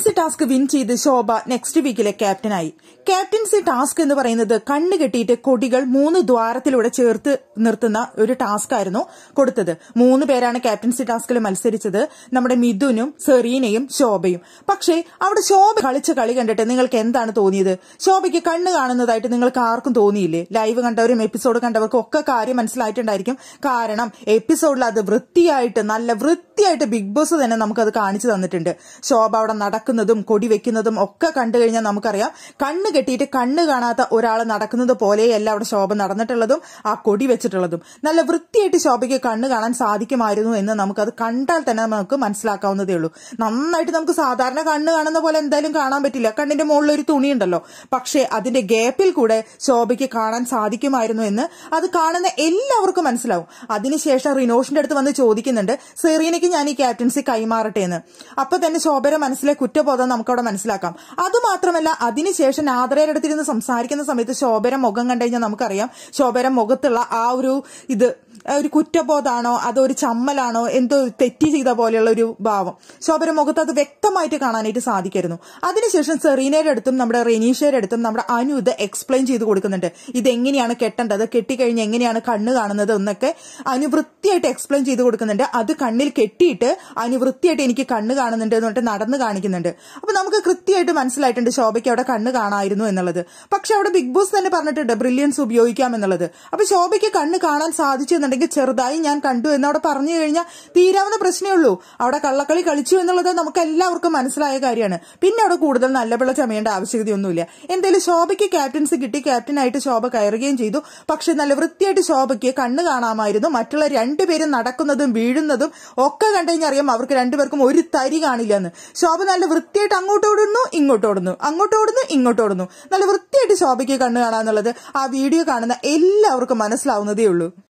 captaincy task win ചെയ്ത് ശോഭ next വീക്കിലെ ക്യാപ്റ്റനായി captaincy task എന്ന് പറയുന്നത് കണ്ണ് കെട്ടിയിട്ട് കൊടികൾ മൂന്ന് ദ്വാരത്തിലൂടെ ചേർത്ത് നിർത്തുന്ന ഒരു ടാസ്ക് ആയിരുന്നു കൊടുത്തത് മൂന്ന് പേരാണ് ക്യാപ്റ്റൻസി ടാസ്കിൽ മത്സരിച്ചത് നമ്മുടെ മിഥുനും സെറീനയും ശോഭയും പക്ഷേ അവിടെ ശോഭ കളിച്ച കളി കണ്ടിട്ട് നിങ്ങൾക്ക് എന്താണ് തോന്നിയത് ശോഭയ്ക്ക് കണ്ണ് കാണുന്നതായിട്ട് നിങ്ങൾക്ക് ആർക്കും തോന്നിയില്ലേ ലൈവ് കണ്ടവരും എപ്പിസോഡ് കണ്ടവർക്കും ഒക്കെ കാര്യം മനസ്സിലായിട്ടുണ്ടായിരിക്കും കാരണം എപ്പിസോഡിൽ അത് വൃത്തിയായിട്ട് നല്ല വൃത്തിയായിട്ട് ബിഗ് ബോസ് തന്നെ നമുക്കത് കാണിച്ചു തന്നിട്ടുണ്ട് ശോഭ അവിടെ നടക്കുന്നതും കൊടി വെക്കുന്നതും ഒക്കെ കണ്ടു കഴിഞ്ഞാൽ നമുക്കറിയാം കണ്ണ് കെട്ടിയിട്ട് കണ്ണ് കാണാത്ത ഒരാൾ നടക്കുന്നത് പോലെയല്ല അവിടെ ശോഭ നടന്നിട്ടുള്ളതും ആ കൊടി വെച്ചിട്ടുള്ളതും നല്ല വൃത്തിയായിട്ട് ശോഭയ്ക്ക് കണ്ണ് കാണാൻ സാധിക്കുമായിരുന്നു എന്ന് നമുക്കത് കണ്ടാൽ തന്നെ നമുക്ക് മനസ്സിലാക്കാവുന്നതേ ഉള്ളൂ നന്നായിട്ട് നമുക്ക് സാധാരണ കണ്ണ് കാണുന്ന പോലെ എന്തായാലും കാണാൻ പറ്റില്ല കണ്ണിന്റെ മുകളിൽ ഒരു തുണി ഉണ്ടല്ലോ പക്ഷേ അതിന്റെ ഗ്യാപ്പിൽ കൂടെ ശോഭയ്ക്ക് കാണാൻ സാധിക്കുമായിരുന്നു എന്ന് അത് കാണുന്ന എല്ലാവർക്കും മനസ്സിലാവും അതിനുശേഷം റിനോഷിന്റെ അടുത്ത് വന്ന് ചോദിക്കുന്നുണ്ട് സെറീനയ്ക്ക് ഞാൻ ഈ ക്യാപ്റ്റൻസി കൈമാറട്ടെ എന്ന് അപ്പൊ തന്നെ ശോഭയുടെ മനസ്സിലെ കുറ്റബോധം നമുക്കവിടെ മനസ്സിലാക്കാം അതുമാത്രമല്ല അതിനുശേഷം നാദരയുടെ അടുത്തിരുന്ന് സംസാരിക്കുന്ന സമയത്ത് ശോഭയുടെ മുഖം കണ്ടു കഴിഞ്ഞാൽ നമുക്കറിയാം ശോഭയുടെ മുഖത്തുള്ള ആ ഒരു ഇത് ആ ഒരു കുറ്റബോധമാണോ അതോ ഒരു ചമ്മലാണോ എന്തോ തെറ്റ് ചെയ്ത പോലെയുള്ള ഒരു ഭാവം ശോഭയുടെ മുഖത്ത് അത് വ്യക്തമായിട്ട് കാണാനായിട്ട് സാധിക്കായിരുന്നു അതിനുശേഷം സെറീനയുടെ അടുത്തും നമ്മുടെ റെനീഷയുടെ അടുത്തും നമ്മുടെ അനു ഇത് എക്സ്പ്ലെയിൻ ചെയ്ത് കൊടുക്കുന്നുണ്ട് ഇതെങ്ങനെയാണ് കെട്ടേണ്ടത് കെട്ടിക്കഴിഞ്ഞ് എങ്ങനെയാണ് കണ്ണ് കാണുന്നത് എന്നൊക്കെ അനു വൃത്തിയായിട്ട് എക്സ്പ്ലെയിൻ ചെയ്ത് കൊടുക്കുന്നുണ്ട് അത് കണ്ണിൽ കെട്ടിയിട്ട് അനു വൃത്തിയായിട്ട് എനിക്ക് കണ്ണ് കാണുന്നുണ്ട് എന്ന് പറഞ്ഞിട്ട് നടന്ന് കാണിക്കുന്നുണ്ട് അപ്പൊ നമുക്ക് കൃത്യമായിട്ട് മനസ്സിലായിട്ടുണ്ട് ശോഭയ്ക്ക് അവിടെ കണ്ണ് കാണായിരുന്നു എന്നുള്ളത് പക്ഷെ അവിടെ ബിഗ് ബോസ് തന്നെ പറഞ്ഞിട്ടുണ്ട് ബ്രില്യൻസ് ഉപയോഗിക്കാം എന്നുള്ളത് അപ്പൊ ശോഭയ്ക്ക് കണ്ണ് കാണാൻ സാധിച്ചു എന്നുണ്ടെങ്കിൽ ചെറുതായി ഞാൻ കണ്ടു എന്ന് അവിടെ പറഞ്ഞു കഴിഞ്ഞാൽ തീരാവുന്ന പ്രശ്നമേ ഉള്ളൂ അവിടെ കള്ളക്കളി കളിച്ചു എന്നുള്ളത് നമുക്ക് എല്ലാവർക്കും മനസ്സിലായ കാര്യമാണ് പിന്നെ അവിടെ കൂടുതൽ നല്ല പിള്ള ചമയേണ്ട ആവശ്യകതയൊന്നുമില്ല എന്തായാലും ശോഭയ്ക്ക് ക്യാപ്റ്റൻസി കിട്ടി ക്യാപ്റ്റനായിട്ട് ശോഭ കയറുകയും ചെയ്തു പക്ഷെ നല്ല വൃത്തിയായിട്ട് ശോഭയ്ക്ക് കണ്ണ് കാണാമായിരുന്നു മറ്റുള്ള രണ്ടുപേരും നടക്കുന്നതും വീഴുന്നതും ഒക്കെ കണ്ടു കഴിഞ്ഞാൽ അറിയാം അവർക്ക് രണ്ടുപേർക്കും ഒരു തരി കാണില്ല എന്ന് ശോഭ നല്ല വൃത്തിയായിട്ട് അങ്ങോട്ട് ഓടുന്നു ഇങ്ങോട്ട് ഓടുന്നു അങ്ങോട്ട് ഓടുന്നു ഇങ്ങോട്ട് ഓടുന്നു നല്ല വൃത്തിയായിട്ട് ശോഭയ്ക്ക് കണ്ണ് കാണാന്നുള്ളത് ആ വീഡിയോ കാണുന്ന എല്ലാവർക്കും മനസ്സിലാവുന്നതേ ഉള്ളൂ